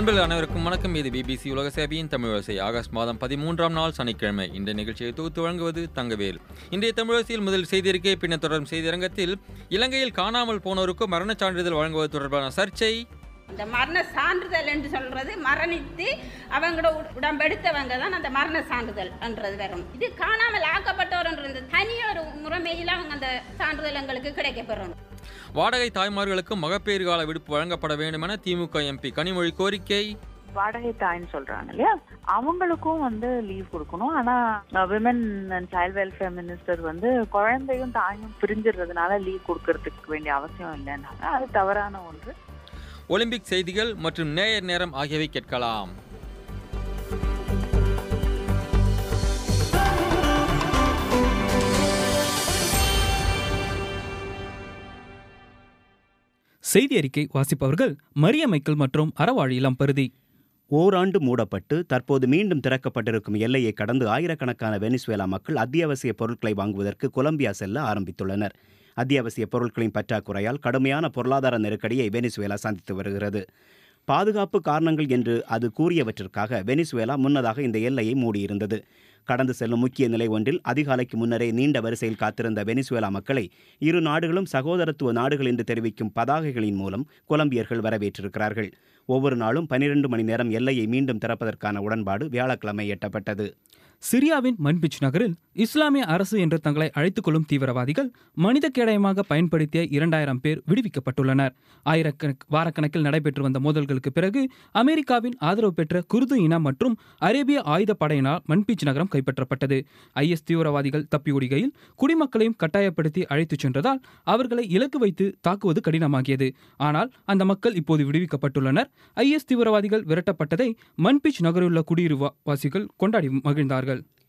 நண்பர்கள் அனைவருக்கும் வணக்கம் இது பிபிசி உலக சேவையின் தமிழோசை ஆகஸ்ட் மாதம் பதிமூன்றாம் நாள் சனிக்கிழமை இந்த நிகழ்ச்சியை தொகுத்து வழங்குவது தங்கவேல் இன்றைய தமிழோசையில் முதல் செய்திருக்கை பின்னர் தொடரும் செய்தியரங்கத்தில் இலங்கையில் காணாமல் போனோருக்கு மரணச் சான்றிதழ் வழங்குவது தொடர்பான சர்ச்சை இந்த மரண சான்றிதழ் என்று சொல்றது மரணித்து அவங்களோட உட- உடம்பெடுத்தவங்க தான் அந்த மரண சான்றிதழ் என்றது வரும் இது காணாமல் ஆக்கப்பட்டவர் என்ற இந்த தனியொரு முறைமையில் அவங்க அந்த சான்றிதழ் எங்களுக்கு கிடைக்கப்பெறணும் வாடகை தாய்மார்களுக்கு மகப்பேறு கால விடுப்பு வழங்கப்பட வேண்டும் என திமுக எம்பி கனிமொழி கோரிக்கை வாடகை தாய்ன்னு சொல்றாங்க இல்லையா அவங்களுக்கும் வந்து லீவ் கொடுக்கணும் ஆனா women and child welfare minister வந்து குழந்தையும் தாயும் பிரிஞ்சிடுறதுனால லீவ் கொடுக்கறதுக்கு வேண்டிய அவசியம் இல்லைன்னாங்க அது தவறான ஒன்று ஒலிம்பிக் செய்திகள் மற்றும் நேயர் நேரம் ஆகியவை கேட்கலாம் செய்தி அறிக்கை வாசிப்பவர்கள் மரிய மைக்கேல் மற்றும் அறவாழி இளம் பருதி ஓராண்டு மூடப்பட்டு தற்போது மீண்டும் திறக்கப்பட்டிருக்கும் எல்லையை கடந்து ஆயிரக்கணக்கான வெனிசுவேலா மக்கள் அத்தியாவசிய பொருட்களை வாங்குவதற்கு கொலம்பியா செல்ல ஆரம்பித்துள்ளனர் அத்தியாவசிய பொருட்களின் பற்றாக்குறையால் கடுமையான பொருளாதார நெருக்கடியை வெனிசுவேலா சந்தித்து வருகிறது பாதுகாப்பு காரணங்கள் என்று அது கூறியவற்றிற்காக வெனிசுவேலா முன்னதாக இந்த எல்லையை மூடியிருந்தது கடந்து செல்லும் முக்கிய நிலை ஒன்றில் அதிகாலைக்கு முன்னரே நீண்ட வரிசையில் காத்திருந்த வெனிசுவேலா மக்களை இரு நாடுகளும் சகோதரத்துவ நாடுகள் என்று தெரிவிக்கும் பதாகைகளின் மூலம் கொலம்பியர்கள் வரவேற்றிருக்கிறார்கள் ஒவ்வொரு நாளும் பனிரெண்டு மணி நேரம் எல்லையை மீண்டும் திறப்பதற்கான உடன்பாடு வியாழக்கிழமை எட்டப்பட்டது சிரியாவின் மன்பிச் நகரில் இஸ்லாமிய அரசு என்று தங்களை அழைத்துக் கொள்ளும் தீவிரவாதிகள் மனித கேடயமாக பயன்படுத்திய இரண்டாயிரம் பேர் விடுவிக்கப்பட்டுள்ளனர் ஆயிரக்கணக் வாரக்கணக்கில் நடைபெற்று வந்த மோதல்களுக்கு பிறகு அமெரிக்காவின் ஆதரவு பெற்ற குர்து இனம் மற்றும் அரேபிய ஆயுத படையினால் மன்பிச் நகரம் கைப்பற்றப்பட்டது ஐஎஸ் தீவிரவாதிகள் தப்பி ஓடுகையில் குடிமக்களையும் கட்டாயப்படுத்தி அழைத்துச் சென்றதால் அவர்களை இலக்கு வைத்து தாக்குவது கடினமாகியது ஆனால் அந்த மக்கள் இப்போது விடுவிக்கப்பட்டுள்ளனர் ஐஎஸ் தீவிரவாதிகள் விரட்டப்பட்டதை மன்பிச் நகரிலுள்ள குடியிருவாசிகள் கொண்டாடி மகிழ்ந்தார்கள்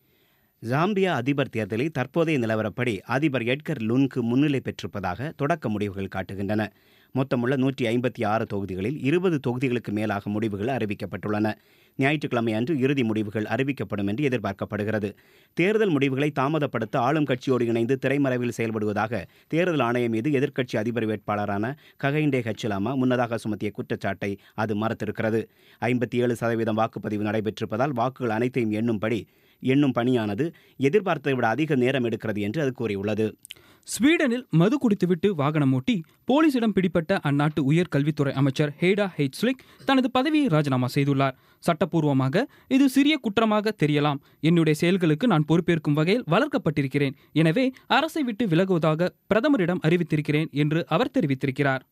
ஜாம்பியா அதிபர் தேர்தலில் தற்போதைய நிலவரப்படி அதிபர் எட்கர் லுன்கு முன்னிலை பெற்றிருப்பதாக தொடக்க முடிவுகள் காட்டுகின்றன மொத்தமுள்ள நூற்றி ஐம்பத்தி ஆறு தொகுதிகளில் இருபது தொகுதிகளுக்கு மேலாக முடிவுகள் அறிவிக்கப்பட்டுள்ளன ஞாயிற்றுக்கிழமை அன்று இறுதி முடிவுகள் அறிவிக்கப்படும் என்று எதிர்பார்க்கப்படுகிறது தேர்தல் முடிவுகளை தாமதப்படுத்த ஆளும் கட்சியோடு இணைந்து திரைமறைவில் செயல்படுவதாக தேர்தல் ஆணையம் மீது எதிர்க்கட்சி அதிபர் வேட்பாளரான ககைண்டே ஹச்சிலாமா முன்னதாக சுமத்திய குற்றச்சாட்டை அது மறுத்திருக்கிறது ஐம்பத்தி ஏழு சதவீதம் வாக்குப்பதிவு நடைபெற்றிருப்பதால் வாக்குகள் அனைத்தையும் எண்ணும்படி எண்ணும் பணியானது எதிர்பார்த்ததை விட அதிக நேரம் எடுக்கிறது என்று அது கூறியுள்ளது ஸ்வீடனில் மது குடித்துவிட்டு வாகனம் ஓட்டி போலீசிடம் பிடிப்பட்ட அந்நாட்டு உயர்கல்வித்துறை அமைச்சர் ஹேடா ஹெய்ட்ஸ்லிக் தனது பதவியை ராஜினாமா செய்துள்ளார் சட்டப்பூர்வமாக இது சிறிய குற்றமாக தெரியலாம் என்னுடைய செயல்களுக்கு நான் பொறுப்பேற்கும் வகையில் வளர்க்கப்பட்டிருக்கிறேன் எனவே அரசை விட்டு விலகுவதாக பிரதமரிடம் அறிவித்திருக்கிறேன் என்று அவர் தெரிவித்திருக்கிறார்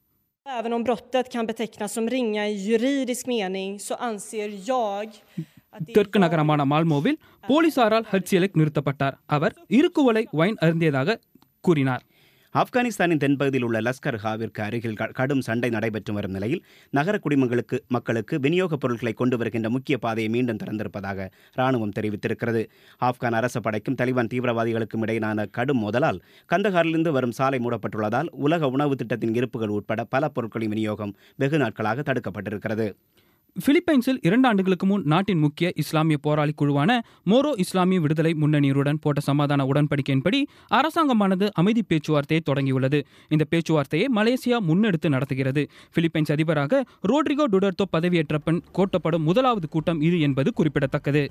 Även om brottet kan betecknas som ringa i juridisk mening så anser jag att det தெற்கு நகரமான மால்மோவில் போலீசாரால் ஹர்சியலக் நிறுத்தப்பட்டார் அவர் இருக்குவலை வைன் அருந்தியதாக கூறினார் ஆப்கானிஸ்தானின் தென்பகுதியில் உள்ள லஸ்கர் ஹாவிற்கு அருகில் க- கடும் சண்டை நடைபெற்று வரும் நிலையில் நகர குடிமக்களுக்கு மக்களுக்கு விநியோகப் பொருட்களை கொண்டு வருகின்ற முக்கிய பாதையை மீண்டும் திறந்திருப்பதாக ராணுவம் தெரிவித்திருக்கிறது ஆப்கான் அரச படைக்கும் தலிபான் தீவிரவாதிகளுக்கும் இடையிலான கடும் மோதலால் கந்தஹாரிலிருந்து வரும் சாலை மூடப்பட்டுள்ளதால் உலக உணவு திட்டத்தின் இருப்புகள் உட்பட பல பொருட்களின் விநியோகம் வெகு நாட்களாக தடுக்கப்பட்டிருக்கிறது பிலிப்பைன்ஸில் இரண்டு ஆண்டுகளுக்கு முன் நாட்டின் முக்கிய இஸ்லாமிய போராளி குழுவான மோரோ இஸ்லாமிய விடுதலை முன்னணியுடன் போட்ட சமாதான உடன்படிக்கையின்படி அரசாங்கமானது அமைதி பேச்சுவார்த்தையை தொடங்கியுள்ளது இந்த பேச்சுவார்த்தையை மலேசியா முன்னெடுத்து நடத்துகிறது பிலிப்பைன்ஸ் அதிபராக ரோட்ரிகோ டுடர்டோ பதவியேற்ற பின் கோட்டப்படும் முதலாவது கூட்டம் இது என்பது குறிப்பிடத்தக்கது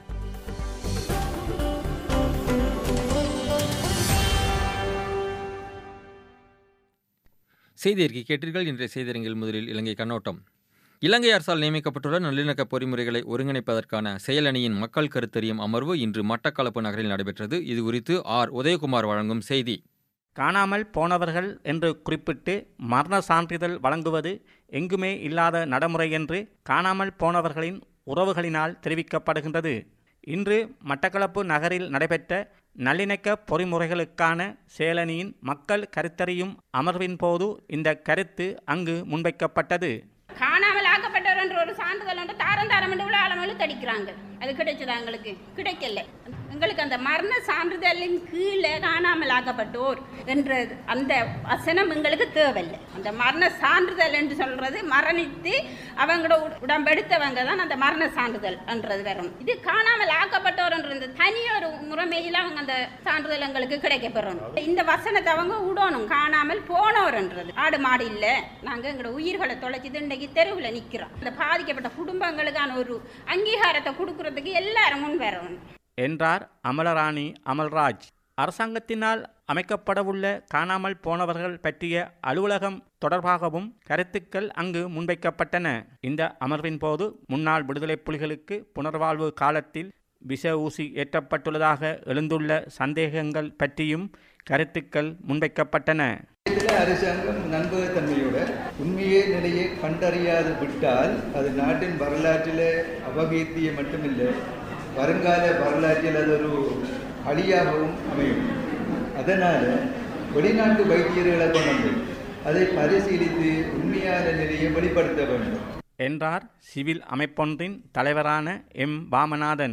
செய்தி அறிக்கை கேட்டீர்கள் இன்றைய செய்தியரங்கில் முதலில் இலங்கை கண்ணோட்டம் இலங்கை அரசால் நியமிக்கப்பட்டுள்ள நல்லிணக்க பொறிமுறைகளை ஒருங்கிணைப்பதற்கான செயலணியின் மக்கள் கருத்தறியும் அமர்வு இன்று மட்டக்களப்பு நகரில் நடைபெற்றது இது குறித்து ஆர் உதயகுமார் வழங்கும் செய்தி காணாமல் போனவர்கள் என்று குறிப்பிட்டு மரண சான்றிதழ் வழங்குவது எங்குமே இல்லாத நடைமுறை என்று காணாமல் போனவர்களின் உறவுகளினால் தெரிவிக்கப்படுகின்றது இன்று மட்டக்களப்பு நகரில் நடைபெற்ற நல்லிணக்க பொறிமுறைகளுக்கான செயலணியின் மக்கள் கருத்தறியும் அமர்வின் போது இந்த கருத்து அங்கு முன்வைக்கப்பட்டது காணாமல் ஆக்கப்பட்டவர் என்ற ஒரு சான்றிதழ் ஒன்று தாரம் தாரம் என்று உள்ள ஆழமழு தடிக்கிறாங்க அது கிடைச்சதா எங்களுக்கு கிடைக்கல எங்களுக்கு அந்த மரண சான்றிதழின் கீழே காணாமல் ஆக்கப்பட்டோர் என்ற அந்த வசனம் எங்களுக்கு தேவையில்லை அந்த மரண சான்றிதழ் என்று சொல்றது மரணித்து அவங்களோட உட- உடம்பெடுத்தவங்க தான் அந்த மரண சான்றிதழ் என்றது வரும் இது காணாமல் ஆக்கப்பட்டோர் என்ற இந்த தனி ஒரு முறைமையில் அவங்க அந்த சான்றிதழ் எங்களுக்கு கிடைக்கப்பெறணும் இந்த வசனத்தை அவங்க விடணும் காணாமல் போனோர்ன்றது ஆடு மாடு இல்லை நாங்கள் எங்களோட உயிர்களை தொலைச்சிது இன்றைக்கு தெருவில் நிற்கிறோம் இந்த பாதிக்கப்பட்ட குடும்பங்களுக்கான ஒரு அங்கீகாரத்தை கொடுக்கறதுக்கு எல்லாரும் முன் வரணும் என்றார் அமலராணி அமல்ராஜ் அரசாங்கத்தினால் அமைக்கப்படவுள்ள காணாமல் போனவர்கள் பற்றிய அலுவலகம் தொடர்பாகவும் கருத்துக்கள் அங்கு முன்வைக்கப்பட்டன இந்த அமர்வின் போது முன்னாள் விடுதலை புலிகளுக்கு புனர்வாழ்வு காலத்தில் விஷ ஊசி ஏற்றப்பட்டுள்ளதாக எழுந்துள்ள சந்தேகங்கள் பற்றியும் கருத்துக்கள் முன்வைக்கப்பட்டன இதில் அரசாங்கம் நம்பகத்தன்மையோட உண்மையே நிலையை கண்டறியாது விட்டால் அது நாட்டின் வரலாற்றில் அபகீர்த்தியை மட்டுமில்லை வருங்கால வரலாற்றில் அது ஒரு அழியாகவும் அமையும் அதனால் வெளிநாட்டு வைத்தியர்களை கொண்டு அதை பரிசீலித்து உண்மையான நிலையை வெளிப்படுத்த வேண்டும் என்றார் சிவில் அமைப்பொன்றின் தலைவரான எம் வாமநாதன்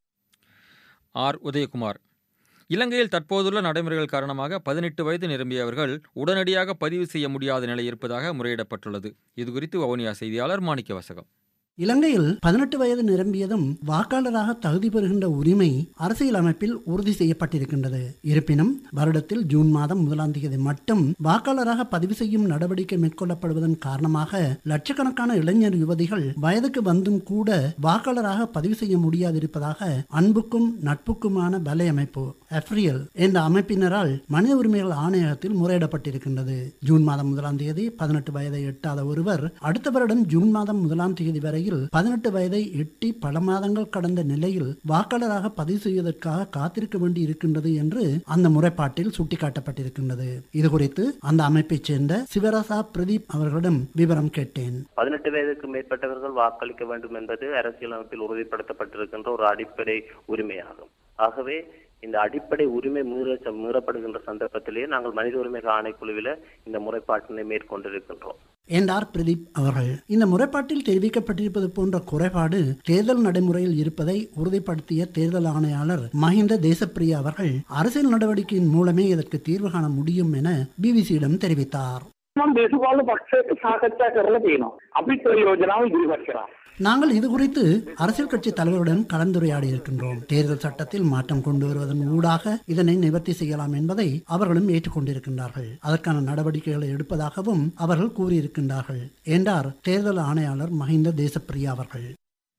ஆர் உதயகுமார் இலங்கையில் தற்போதுள்ள நடைமுறைகள் காரணமாக பதினெட்டு வயது நிரம்பியவர்கள் உடனடியாக பதிவு செய்ய முடியாத நிலை இருப்பதாக முறையிடப்பட்டுள்ளது இதுகுறித்து வவுனியா செய்தியாளர் மாணிக்க வசகம் இலங்கையில் பதினெட்டு வயது நிரம்பியதும் வாக்காளராக தகுதி பெறுகின்ற உரிமை அரசியல் அமைப்பில் உறுதி செய்யப்பட்டிருக்கின்றது இருப்பினும் வருடத்தில் ஜூன் மாதம் முதலாம் தேதி மட்டும் வாக்காளராக பதிவு செய்யும் நடவடிக்கை மேற்கொள்ளப்படுவதன் காரணமாக லட்சக்கணக்கான இளைஞர் யுவதிகள் வயதுக்கு வந்தும் கூட வாக்காளராக பதிவு செய்ய முடியாதிருப்பதாக அன்புக்கும் நட்புக்குமான வலை அமைப்பு அப்ரியல் என்ற அமைப்பினரால் மனித உரிமைகள் ஆணையகத்தில் முறையிடப்பட்டிருக்கின்றது ஜூன் மாதம் முதலாம் தேதி பதினெட்டு வயதை எட்டாத ஒருவர் அடுத்த வருடம் ஜூன் மாதம் முதலாம் தேதி வரையில் பதினெட்டு வயதை எட்டி பல மாதங்கள் கடந்த நிலையில் வாக்காளராக பதிவு செய்வதற்காக காத்திருக்க வேண்டி இருக்கின்றது என்று அந்த முறைப்பாட்டில் சுட்டிக்காட்டப்பட்டிருக்கின்றது இது குறித்து அந்த அமைப்பைச் சேர்ந்த சிவராசா பிரதீப் அவர்களிடம் விவரம் கேட்டேன் பதினெட்டு வயதுக்கு மேற்பட்டவர்கள் வாக்களிக்க வேண்டும் என்பது அரசியலமைப்பில் உறுதிப்படுத்தப்பட்டிருக்கின்ற ஒரு அடிப்படை உரிமையாகும் ஆகவே இந்த அடிப்படை உரிமை மீற மீறப்படுகின்ற சந்தர்ப்பத்திலேயே நாங்கள் மனித உரிமைகள் ஆணைக்குழுவில் இந்த முறைப்பாட்டினை மேற்கொண்டிருக்கின்றோம் என்றார் பிரதீப் அவர்கள் இந்த முறைப்பாட்டில் தெரிவிக்கப்பட்டிருப்பது போன்ற குறைபாடு தேர்தல் நடைமுறையில் இருப்பதை உறுதிப்படுத்திய தேர்தல் ஆணையாளர் மஹிந்த தேசப்பிரியா அவர்கள் அரசியல் நடவடிக்கையின் மூலமே இதற்கு தீர்வு காண முடியும் என பிபிசியிடம் தெரிவித்தார் මම දේශපාලන පක්ෂයට සාකච්ඡා කරලා තියෙනවා. අපිත් ඔය යෝජනාව ඉදිරිපත් කරා. நாங்கள் இது குறித்து அரசியல் கட்சி தலைவருடன் கலந்துரையாடி இருக்கின்றோம் தேர்தல் சட்டத்தில் மாற்றம் கொண்டு வருவதன் ஊடாக இதனை நிவர்த்தி செய்யலாம் என்பதை அவர்களும் ஏற்றுக்கொண்டிருக்கின்றார்கள் அதற்கான நடவடிக்கைகளை எடுப்பதாகவும் அவர்கள் கூறியிருக்கின்றார்கள் என்றார் தேர்தல் ஆணையாளர் மஹிந்த தேசப்பிரியா அவர்கள்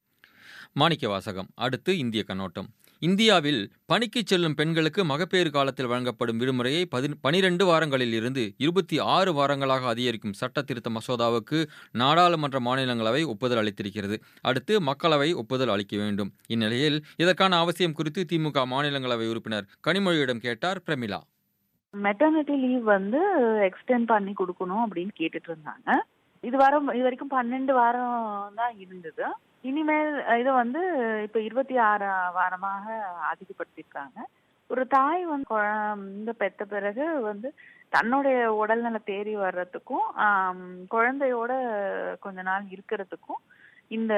மாணிக்க வாசகம் அடுத்து இந்திய கண்ணோட்டம் இந்தியாவில் பணிக்கு செல்லும் பெண்களுக்கு மகப்பேறு காலத்தில் வழங்கப்படும் விடுமுறையை பதி பனிரெண்டு வாரங்களில் இருந்து இருபத்தி ஆறு வாரங்களாக அதிகரிக்கும் சட்ட திருத்த மசோதாவுக்கு நாடாளுமன்ற மாநிலங்களவை ஒப்புதல் அளித்திருக்கிறது அடுத்து மக்களவை ஒப்புதல் அளிக்க வேண்டும் இந்நிலையில் இதற்கான அவசியம் குறித்து திமுக மாநிலங்களவை உறுப்பினர் கனிமொழியிடம் கேட்டார் பிரமிளா மெட்டர்னிட்டி லீவ் வந்து எக்ஸ்டெண்ட் பண்ணி கொடுக்கணும் அப்படின்னு கேட்டுட்டு இருந்தாங்க இது வாரம் இது வரைக்கும் பன்னெண்டு வாரம் தான் இருந்தது இனிமேல் இது வந்து இப்ப இருபத்தி ஆறு வாரமாக அதிகப்படுத்தியிருக்காங்க ஒரு தாய் வந்து குழந்தை பெத்த பிறகு வந்து தன்னுடைய உடல்நல தேறி வர்றதுக்கும் ஆம், குழந்தையோட கொஞ்ச நாள் இருக்கிறதுக்கும் இந்த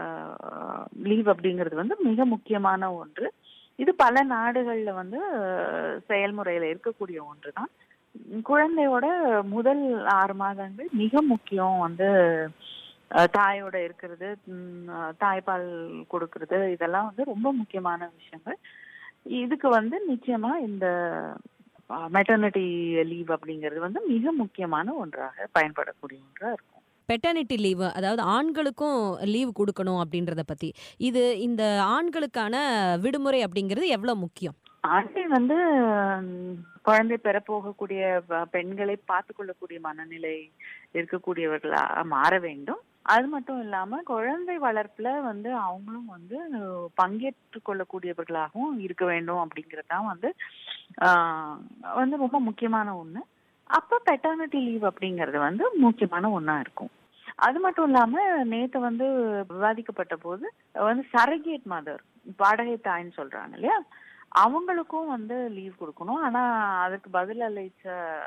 லீவ் அப்படிங்கிறது வந்து மிக முக்கியமான ஒன்று இது பல நாடுகள்ல வந்து அஹ், செயல்முறையில இருக்கக்கூடிய ஒன்று தான் குழந்தையோட முதல் ஆறு மாதங்கள் மிக முக்கியம் வந்து அஹ், தாயோட இருக்கிறது உம், அஹ், தாய்ப்பால் கொடுக்கறது இதெல்லாம் வந்து ரொம்ப முக்கியமான விஷயங்கள் இதுக்கு வந்து நிச்சயமா இந்த மெட்டர்னிட்டி லீவ் அப்படிங்கிறது வந்து மிக முக்கியமான ஒன்றாக பயன்படக்கூடிய ஒன்றா இருக்கும் பெட்டர்னிட்டி லீவு அதாவது ஆண்களுக்கும் லீவ் கொடுக்கணும் அப்படின்றத பத்தி இது இந்த ஆண்களுக்கான விடுமுறை அப்படிங்கிறது எவ்வளவு முக்கியம் ஆண்கள் வந்து உம், குழந்தை பெறப்போகக்கூடிய ப- பெண்களை பார்த்து கொள்ளக்கூடிய மனநிலை இருக்கக்கூடியவர்களா மாற வேண்டும் அது மட்டும் இல்லாம குழந்தை வளர்ப்புல வந்து அவங்களும் வந்து பங்கேற்று கொள்ளக்கூடியவர்களாகவும் இருக்க வேண்டும் அப்படிங்கிறது தான் வந்து ஆஹ், வந்து ரொம்ப முக்கியமான ஒண்ணு அப்ப பெட்டர்னிட்டி லீவ் அப்படிங்கிறது வந்து முக்கியமான ஒண்ணா இருக்கும் அது மட்டும் இல்லாம நேத்து வந்து விவாதிக்கப்பட்ட போது வந்து சரகேட் மதர் வாடகை தாய்ன்னு சொல்றாங்க இல்லையா அவங்களுக்கும் வந்து லீவ் கொடுக்கணும் ஆனா அதுக்கு பதில் அளிச்ச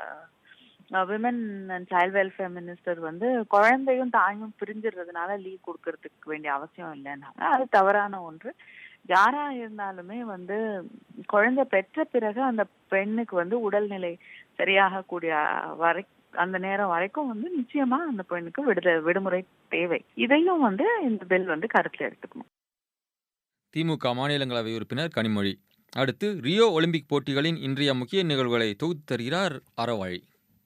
women and child welfare minister வந்து குழந்தையும் தாயும் பிரிஞ்சிடுறதுனால லீவ் கொடுக்கறதுக்கு வேண்டிய அவசியம் இல்லைன்னாங்க அது தவறான ஒன்று யாரா இருந்தாலுமே வந்து குழந்தை பெற்ற பிறகு அந்த பெண்ணுக்கு வந்து உடல்நிலை சரியாகக்கூடிய வரை அந்த நேரம் வரைக்கும் வந்து நிச்சயமா அந்த பெண்ணுக்கு விடுத விடுமுறை தேவை இதையும் வந்து இந்த பில் வந்து கருத்துல எடுத்துக்கணும் திமுக மாநிலங்களவை உறுப்பினர் கனிமொழி அடுத்து ரியோ ஒலிம்பிக் போட்டிகளின் இன்றைய முக்கிய நிகழ்வுகளை தொகுத்து தருகிறார் Aravazhi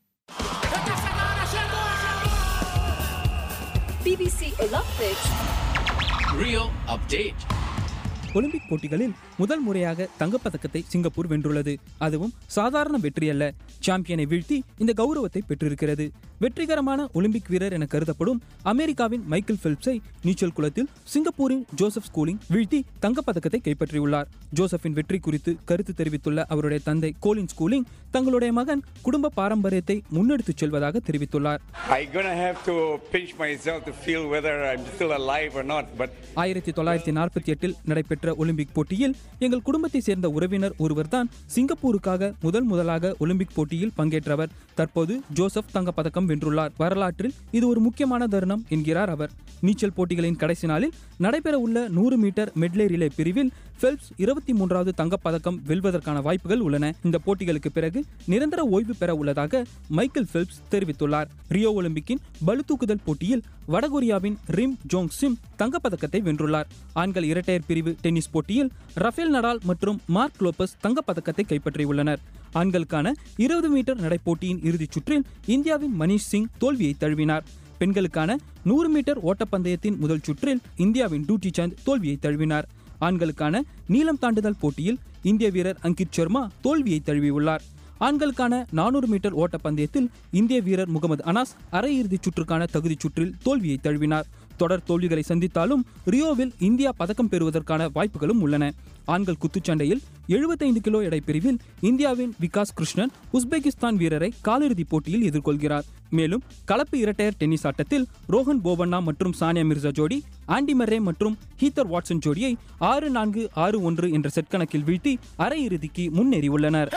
BBC Olympics. Rio Update. Olympic போட்டிகளில் முதல் முறையாக தங்கப்பதக்கத்தை சிங்கப்பூர் வென்றுள்ளது அதுவும் சாதாரண வெற்றி அல்ல சாம்பியனை வீழ்த்தி இந்த கௌரவத்தை பெற்றிருக்கிறது வெற்றிகரமான ஒலிம்பிக் வீரர் என கருதப்படும் அமெரிக்காவின் மைக்கேல் பிலிப்ஸை நீச்சல் குளத்தில் சிங்கப்பூரின் ஜோசப் ஸ்கூலிங் வீழ்த்தி தங்கப்பதக்கத்தை கைப்பற்றியுள்ளார் ஜோசப்பின் வெற்றி குறித்து கருத்து தெரிவித்துள்ள அவருடைய தந்தை கோலின் ஸ்கூலிங் தங்களுடைய மகன் குடும்ப பாரம்பரியத்தை முன்னெடுத்துச் செல்வதாக தெரிவித்துள்ளார் I'm gonna have to pinch myself to feel whether I'm still alive or not, but ஆயிரத்தி தொள்ளாயிரத்தி நாற்பத்தி எட்டில் நடைபெற்ற ஒலிம்பிக் போட்டியில் எங்கள் குடும்பத்தை சேர்ந்த உறவினர் ஒருவர்தான் சிங்கப்பூருக்காக முதல் முதலாக ஒலிம்பிக் போட்டியில் பங்கேற்றவர் தற்போது ஜோசப் தங்கப்பதக்கம் வென்றுள்ளார் வரலாற்றில் இது ஒரு முக்கியமான தருணம் என்கிறார் அவர் நீச்சல் போட்டிகளின் கடைசி நாளில் நடைபெற உள்ள நூறு மீட்டர் மெட்லே ரிலே பிரிவில் ஃபெல்ப்ஸ் இருபத்தி மூன்றாவது தங்கப்பதக்கம் வெல்வதற்கான வாய்ப்புகள் உள்ளன இந்த போட்டிகளுக்கு பிறகு நிரந்தர ஓய்வு பெற உள்ளதாக மைக்கேல் ஃபெல்ப்ஸ் தெரிவித்துள்ளார் ரியோ ஒலிம்பிக்கின் பளுதூக்குதல் போட்டியில் வடகொரியாவின் ரிம் ஜோங் சிம் தங்கப்பதக்கத்தை வென்றுள்ளார் ஆண்கள் இரட்டையர் பிரிவு டென்னிஸ் போட்டியில் ரஃபேல் நடால் மற்றும் மார்க் லோபஸ் தங்கப்பதக்கத்தை கைப்பற்றியுள்ளனர் ஆண்களுக்கான இருபது மீட்டர் நடைப்போட்டியின் இறுதிச் சுற்றில் இந்தியாவின் மணீஷ் சிங் தோல்வியை தழுவினார் பெண்களுக்கான நூறு மீட்டர் ஓட்டப்பந்தயத்தின் முதல் சுற்றில் இந்தியாவின் டூட்டி சந்த் தோல்வியை தழுவினார் ஆண்களுக்கான நீளம் தாண்டுதல் போட்டியில் இந்திய வீரர் அங்கித் சர்மா தோல்வியை தழுவியுள்ளார் ஆண்களுக்கான நானூறு மீட்டர் ஓட்டப்பந்தயத்தில் இந்திய வீரர் முகமது அனாஸ் அரையிறுதிச் சுற்றுக்கான தகுதிச் சுற்றில் தோல்வியை தழுவினார் தொடர் தோல்விகளை சந்தித்தாலும் ரியோவில் இந்தியா பதக்கம் பெறுவதற்கான வாய்ப்புகளும் உள்ளன ஆண்கள் குத்துச்சண்டையில் எழுபத்தைந்து கிலோ எடை பிரிவில் இந்தியாவின் விகாஸ் கிருஷ்ணன் உஸ்பெகிஸ்தான் வீரரை காலிறுதிப் போட்டியில் எதிர்கொள்கிறார் மேலும் கலப்பு இரட்டையர் டென்னிஸ் ஆட்டத்தில் ரோஹன் போபண்ணா மற்றும் சானியா மிர்சா ஜோடி ஆண்டி மர்ரே மற்றும் ஹீத்தர் வாட்சன் ஜோடியை ஆறு நான்கு ஆறு ஒன்று என்ற செட் கணக்கில் வீழ்த்தி அரையிறுதிக்கு முன்னேறியுள்ளனர்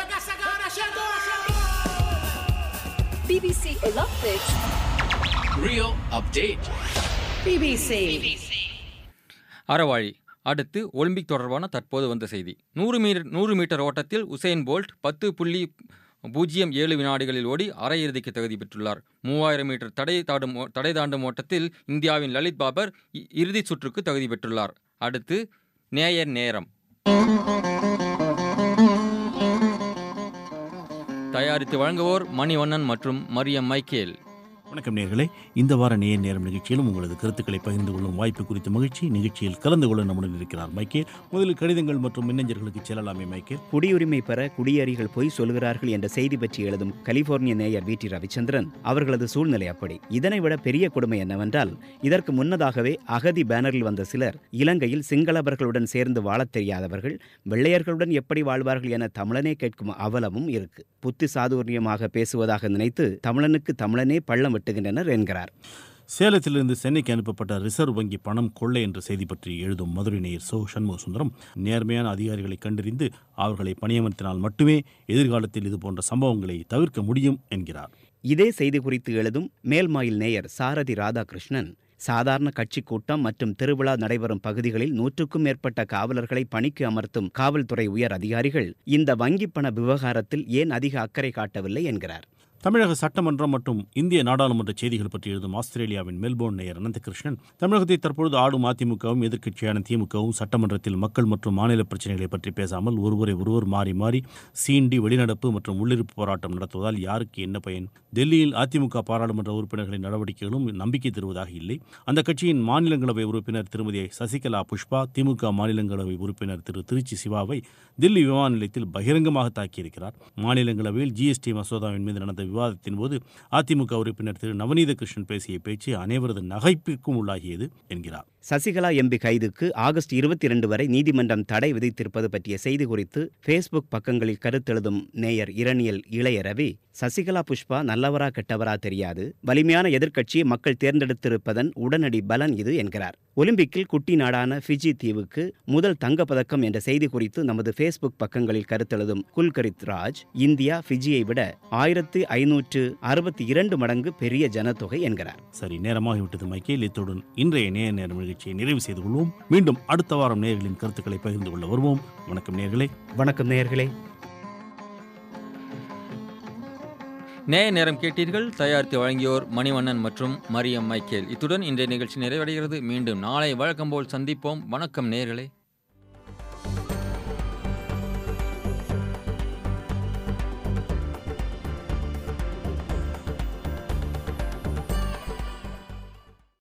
BBC Olympics. Rio Update. BBC. அறவாழி அடுத்து ஒலிம்பிக் தொடர்பான தற்போது வந்த செய்தி நூறு மீட்டர் நூறு மீட்டர் ஓட்டத்தில் உசைன் போல்ட் பத்து புள்ளி பூஜ்ஜியம் ஏழு வினாடிகளில் ஓடி அரையிறுதிக்கு தகுதி பெற்றுள்ளார் மூவாயிரம் மீட்டர் தடை தாண்டும் ஓ- தடை தாண்டும் ஓட்டத்தில் இந்தியாவின் லலித் பாபர் இ- இறுதிச் சுற்றுக்கு தகுதி பெற்றுள்ளார் அடுத்து நேயர் நேரம் தயாரித்து வழங்குவோர் மணிவண்ணன் மற்றும் மரியம் மைக்கேல் வணக்கம் நேர்களே இந்த வார நேய நேரம் நிகழ்ச்சியிலும் உங்களது கருத்துக்களை பகிர்ந்து கொள்ளும் வாய்ப்பு குறித்த மகிழ்ச்சி நிகழ்ச்சியில் கலந்து கொள்ள நம்முடன் இருக்கிறார் மைக்கேல் முதலில் கடிதங்கள் மற்றும் மின்னஞ்சல்களுக்கு செல்லலாமே மைக்கேல் குடியுரிமை பெற குடியேறிகள் பொய் சொல்கிறார்கள் என்ற செய்தி பற்றி எழுதும் கலிபோர்னிய நேயர் வி டி ரவிச்சந்திரன் அவர்களது சூழ்நிலை அப்படி இதனை விட பெரிய கொடுமை என்னவென்றால் இதற்கு முன்னதாகவே அகதி பேனரில் வந்த சிலர் இலங்கையில் சிங்களவர்களுடன் சேர்ந்து வாழத் தெரியாதவர்கள் வெள்ளையர்களுடன் எப்படி வாழ்வார்கள் என தமிழனே கேட்கும் அவலமும் இருக்கு புத்தி சாதுரியமாக பேசுவதாக நினைத்து தமிழனுக்கு தமிழனே பள்ளம் வெட்டுகின்றனர் என்கிறார் சேலத்திலிருந்து சென்னைக்கு அனுப்பப்பட்ட ரிசர்வ் வங்கி பணம் கொள்ளை என்ற செய்தி பற்றி எழுதும் மதுரை நேயர் சோ சண்முக சுந்தரம் நேர்மையான அதிகாரிகளை கண்டறிந்து அவர்களை பணியமர்த்தினால் மட்டுமே எதிர்காலத்தில் இது போன்ற சம்பவங்களை தவிர்க்க முடியும் என்கிறார் இதே செய்தி குறித்து எழுதும் மேல்மாயில் நேயர் சாரதி ராதாகிருஷ்ணன் சாதாரண கட்சி கூட்டம் மற்றும் திருவிழா நடைபெறும் பகுதிகளில் நூற்றுக்கும் மேற்பட்ட காவலர்களை பணிக்கு அமர்த்தும் காவல்துறை உயர் அதிகாரிகள் இந்த வங்கிப் பண விவகாரத்தில் ஏன் அதிக அக்கறை காட்டவில்லை என்கிறார் தமிழக சட்டமன்றம் மற்றும் இந்திய நாடாளுமன்ற செய்திகள் பற்றி எழுதும் ஆஸ்திரேலியாவின் மெல்போர்ன் நேயர் அனந்தகிருஷ்ணன் தமிழகத்தை தற்பொழுது ஆளும் அதிமுகவும் எதிர்க்கட்சியான திமுகவும் சட்டமன்றத்தில் மக்கள் மற்றும் மாநில பிரச்சனைகளை பற்றி பேசாமல் ஒருவரை ஒருவர் மாறி மாறி சீண்டி வெளிநடப்பு மற்றும் உள்ளிருப்பு போராட்டம் நடத்துவதால் யாருக்கு என்ன பயன் டெல்லியில் அதிமுக பாராளுமன்ற உறுப்பினர்களின் நடவடிக்கைகளும் நம்பிக்கை தருவதாக இல்லை அந்த கட்சியின் மாநிலங்களவை உறுப்பினர் திருமதி சசிகலா புஷ்பா திமுக மாநிலங்களவை உறுப்பினர் திரு திருச்சி சிவாவை தில்லி விமான நிலையத்தில் பகிரங்கமாக தாக்கியிருக்கிறார் மாநிலங்களவையில் ஜிஎஸ்டி மசோதாவின் மீது நடந்த விவாதத்தின் போது அதிமுக உறுப்பினர் திரு நவநீத கிருஷ்ணன் பேசிய பேச்சு அனைவரது நகைப்பிற்கும் உள்ளாகியது என்கிறார் சசிகலா எம்பி கைதுக்கு ஆகஸ்ட் இருபத்தி இரண்டு வரை நீதிமன்றம் தடை விதித்திருப்பது பற்றிய செய்தி குறித்து ஃபேஸ்புக் பக்கங்களில் கருத்தெழுதும் நேயர் இரணியல் இளைய ரவி சசிகலா புஷ்பா நல்லவரா கெட்டவரா தெரியாது வலிமையான எதிர்க்கட்சியை மக்கள் தேர்ந்தெடுத்திருப்பதன் உடனடி பலன் இது என்கிறார் ஒலிம்பிக்கில் குட்டி நாடான ஃபிஜி தீவுக்கு முதல் தங்கப்பதக்கம் என்ற செய்தி குறித்து நமது ஃபேஸ்புக் பக்கங்களில் கருத்தெழுதும் குல்கரித் ராஜ் இந்தியா ஃபிஜியை விட ஆயிரத்து ஐநூற்று அறுபத்தி இரண்டு மடங்கு பெரிய ஜனத்தொகை என்கிறார் சரி நேரமாகிவிட்டது மைக்கேல் இத்துடன் இன்றைய நேய நேரம் நிகழ்ச்சியை நிறைவு செய்து கொள்வோம் மீண்டும் அடுத்த வாரம் நேயர்களின் கருத்துக்களை பகிர்ந்து கொள்ள வருவோம் வணக்கம் நேயர்களே வணக்கம் நேயர்களே நேய நேரம் கேட்டீர்கள் தயாரித்து வழங்கியோர் மணிவண்ணன் மற்றும் மரியம் மைக்கேல் இத்துடன் இன்றைய நிகழ்ச்சி நிறைவடைகிறது மீண்டும் நாளை வழக்கம் போல் சந்திப்போம் வணக்கம் நேயர்களே